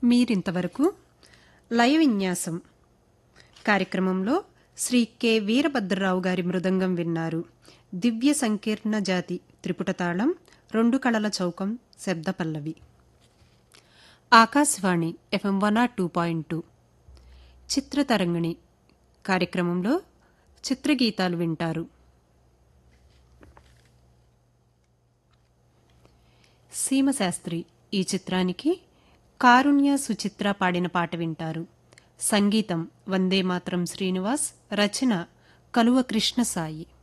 మీరింతవరకు లయ విన్యాసం కార్యక్రమంలో శ్రీ కె వీరభద్రరావు గారి మృదంగం విన్నారు దివ్య సంకీర్ణ జాతి త్రిపుటతాళం రెండు కళల చౌకం శబ్ద పల్లవి Akashvani FM one R two point two Chitrataringini కార్యక్రమంలో చిత్రగీతాలు వింటారు సీమశాస్త్రి ఈ చిత్రానికి కారుణ్య సుచిత్ర పాడిన పాట వింటారు సంగీతం వందే మాత్రం శ్రీనివాస్ రచన కలువ కృష్ణసాయి